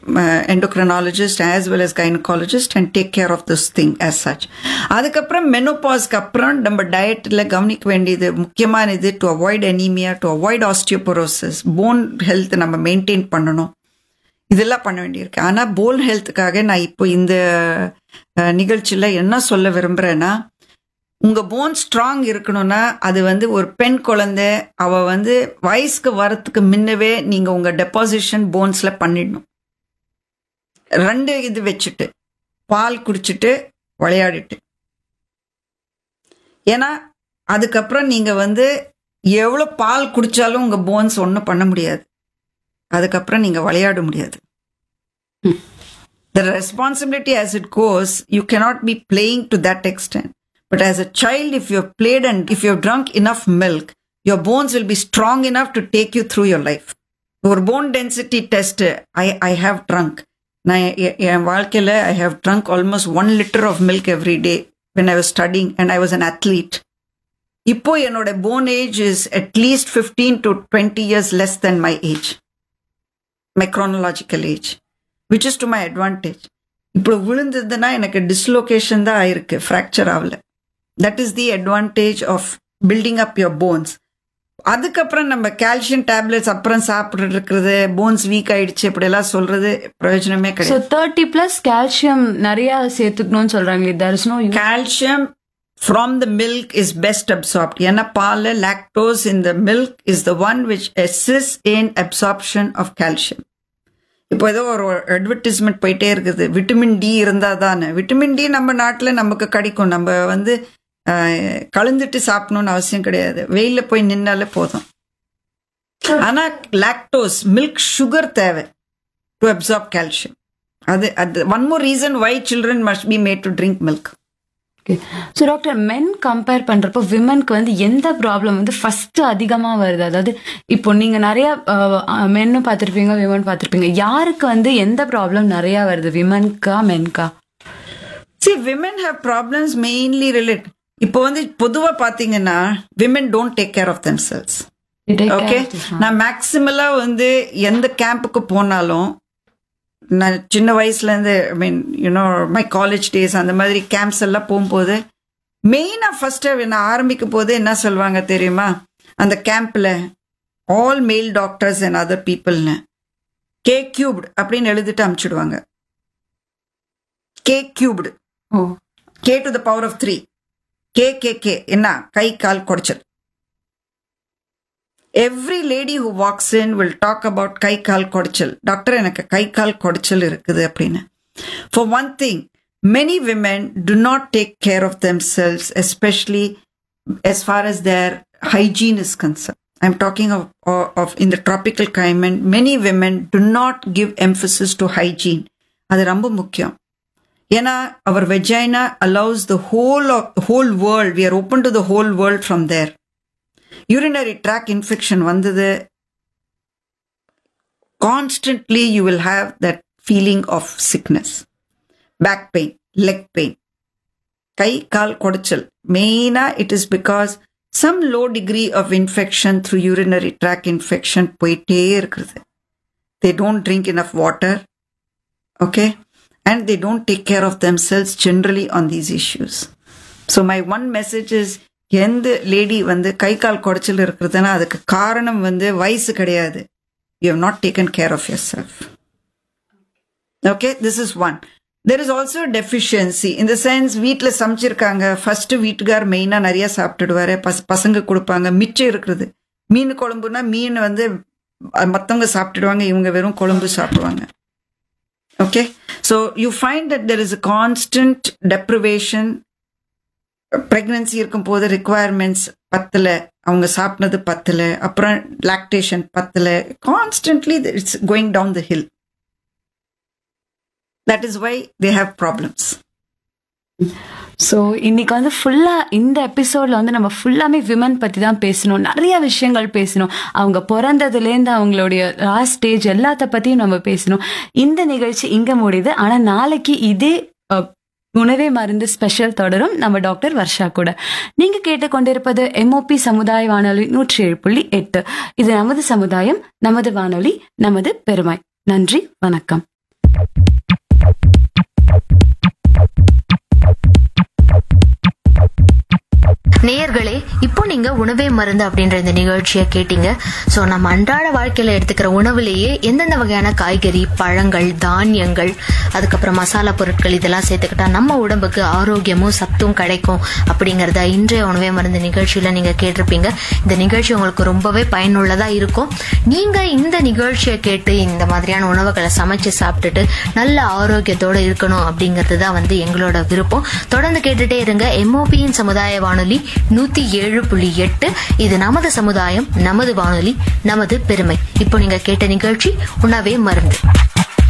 endocrinologist as well as gynecologist and take care of this thing as such அதுக்கப்புறம் மெனோபாஸ்க்கு அப்புறம் நம்ம டயட்டில் கவனிக்க வேண்டியது முக்கியமானது to avoid anaemia to avoid osteoporosis bone health நம்ம மெயின்டைன் பண்ணணும் இதெல்லாம் பண்ண வேண்டியிருக்கு ஆனால் போன் ஹெல்த்துக்காக நான் இப்போ இந்த நிகழ்ச்சியில் என்ன சொல்ல விரும்புகிறேன்னா உங்க போன் ஸ்ட்ராங் இருக்கணும்னா அது வந்து ஒரு பெண் குழந்தை அவ வந்து வயசுக்கு வரத்துக்கு முன்னவே நீங்க உங்க டெபாசிஷன் போன்ஸ்ல பண்ணிடணும் ரெண்டு இது வச்சுட்டு பால் குடிச்சிட்டு விளையாடிட்டு ஏன்னா அதுக்கப்புறம் நீங்க வந்து எவ்வளோ பால் குடிச்சாலும் உங்க போன்ஸ் ஒன்றும் பண்ண முடியாது அதுக்கப்புறம் நீங்க விளையாட முடியாது The responsibility as it goes, you cannot be playing to that extent. But as a child, if you've played and if you've drunk enough milk, your bones will be strong enough to take you through your life. ஒரு bone density test I I have drunk நான் எ- என் வாழ்க்கையில் I have drunk almost one litre of milk every day when I was studying and I was an athlete இப்போ என்னோட bone age is at least fifteen to twenty years less then my age my chronological age which is to my advantage இப்போ விழுந்ததுன்னா எனக்கு dislocation தான் ஆயிருக்கு fracture ஆகல that is the advantage of building up your bones அதுக்கப்புறம் நம்ம calcium tablets அப்புறம் சாப்பிட்டு இருக்கிறது போன்ஸ் வீக் ஆயிடுச்சு இப்படியெல்லாம் சொல்றது பிரயோஜனமே ஸோ கிடையாது தேர்ட்டி பிளஸ் கால்சியம் நிறைய சேர்த்துக்கணும்னு சொல்றாங்களே there is no calcium from the milk is best absorbed ஏன்னா பால் lactose in the milk is the one which assists in absorption of calcium இப்போ ஏதோ ஒரு அட்வர்டைஸ்மெண்ட் போயிட்டே இருக்குது விட்டமின் டி இருந்தா தானே விட்டமின் டி நம்ம நாட்டில் நமக்கு கிடைக்கும் நம்ம வந்து அஹ், கலந்துட்டு சாப்பிடணும்னு அவசியம் கிடையாது வெயில்ல போய் நின்னாலே போதும் ஆனா லாக்டோஸ் மில்க் சுகர் தேவை டு அப்சார்ப் கால்சியம் அது அது one more reason why children must be made to drink milk so doctor men compare பண்றப்போ விமனுக்கு வந்து எந்த ப்ராப்ளம் வந்து ஃபர்ஸ்ட் அதிகமா வருது அதாவது இப்போ நீங்க நிறைய மென்னும் பார்த்திருப்பீங்க விமன் பார்த்திருப்பீங்க யாருக்கு வந்து எந்த ப்ராப்ளம் நிறைய வருது விமன்கா மென்கா See, women have problems mainly related. இப்போ வந்து பொதுவா பாத்தீங்கன்னா women don't take care of themselves okay நான் மேக்சிமலா வந்து எந்த கேம்புக்கு போனாலும் நான் சின்ன வயசுல இருந்து I mean you know my college days அந்த மாதிரி கேம்ப்ஸ் எல்லாம் போகும்போது மெயினா ஃபர்ஸ்ட் நான் ஆரம்பிக்கும் போது என்ன சொல்லுவாங்க தெரியுமா அந்த கேம்ப்ல all male doctors and other பீப்புள்னு கே கியூப்டு அப்படின்னு எழுதிட்டு அமுச்சிடுவாங்க K cubed oh K to the power of three K K K என்ன கை கால் குடைச்சல் every lady who walks in will talk about கை கால் குடைச்சல் டாக்டர் எனக்கு கை கால் குடைச்சல் இருக்குது அப்படின்னு for one thing many women do not take care of themselves especially as far as their hygiene is concerned. I'm talking of, of, of in the tropical climate, many women do not give emphasis to hygiene. அது ரொம்ப முக்கியம் ஏன்னா our vagina allows the whole whole world we are open to the whole world from their urinary tract infection வந்தது constantly you will have that feeling of sickness back pain leg pain கை கால் குடைச்சல் மெயினா it is because some low degree of infection through urinary tract infection போயிட்டே இருக்கிறது they don't drink enough water okay and they don't take care of themselves generally on these issues so my one message is எந்த lady வந்து கை கால் குடைச்சல் இருக்கிறதுனா அதுக்கு காரணம் வந்து வயசு கிடையாது you have not taken care of yourself okay this is one there is also deficiency இந்த சென்ஸ் வீட்டில் சமைச்சிருக்காங்க ஃபர்ஸ்ட் வீட்டுக்கார் மெயினாக நிறைய சாப்பிட்டுடுவாரு பஸ் பசங்க கொடுப்பாங்க மிச்சம் இருக்கிறது மீன் குழம்புனா மீன் வந்து மற்றவங்க சாப்பிட்டுடுவாங்க இவங்க வெறும் குழம்பு சாப்பிடுவாங்க okay so you find that there is a constant deprivation pregnancy இருக்கும் போது requirements பத்தல அவங்க சாப்பிட்டது பத்தல அப்புறம் லாக்டேஷன் பத்தல constantly it's going down the hill that is why they have problems so இன்னைக்கு வந்து ஃபுல்லா இந்த எபிசோட்ல வந்து நம்ம ஃபுல்லாமே விமன் பத்தி தான் பேசணும் நிறைய விஷயங்கள் பேசணும் அவங்க பிறந்ததுலேருந்து அவங்களுடைய லாஸ்ட் ஸ்டேஜ் எல்லாத்த பத்தியும் நம்ம பேசணும் இந்த நிகழ்ச்சி இங்க முடியுது ஆனா நாளைக்கு இதே அஹ், உணவே மருந்து ஸ்பெஷல் தொடரும் நம்ம டாக்டர் வர்ஷா கூட நீங்க கேட்டுக்கொண்டிருப்பது எம்ஓபி சமுதாய வானொலி நூற்றி ஏழு புள்ளி எட்டு இது நமது சமுதாயம் நமது வானொலி நமது பெருமை நன்றி வணக்கம் நேயர்களே இப்போ நீங்க உணவே மருந்து அப்படின்ற இந்த நிகழ்ச்சியை கேட்டீங்க சோ நம்ம அன்றாட வாழ்க்கையில எடுத்துக்கிற உணவுலேயே எந்தெந்த வகையான காய்கறி பழங்கள் தானியங்கள் அதுக்கப்புறம் மசாலா பொருட்கள் இதெல்லாம் சேர்த்துக்கிட்டா நம்ம உடம்புக்கு ஆரோக்கியமும் சத்தும் கிடைக்கும் அப்படிங்கறத இன்றைய உணவே மருந்து நிகழ்ச்சியில நீங்க கேட்டிருப்பீங்க இந்த நிகழ்ச்சி உங்களுக்கு ரொம்பவே பயனுள்ளதா இருக்கும் நீங்க இந்த நிகழ்ச்சியை கேட்டு இந்த மாதிரியான உணவுகளை சமைச்சு சாப்பிட்டுட்டு நல்ல ஆரோக்கியத்தோட இருக்கணும் அப்படிங்கிறது தான் வந்து எங்களோட விருப்பம் தொடர்ந்து கேட்டுட்டே இருங்க எம்ஓபியின் சமுதாய வானொலி நூத்தி ஏழு புள்ளி எட்டு இது நமது சமுதாயம் நமது வானொலி நமது பெருமை இப்போ நீங்க கேட்ட நிகழ்ச்சி உணவே மருந்து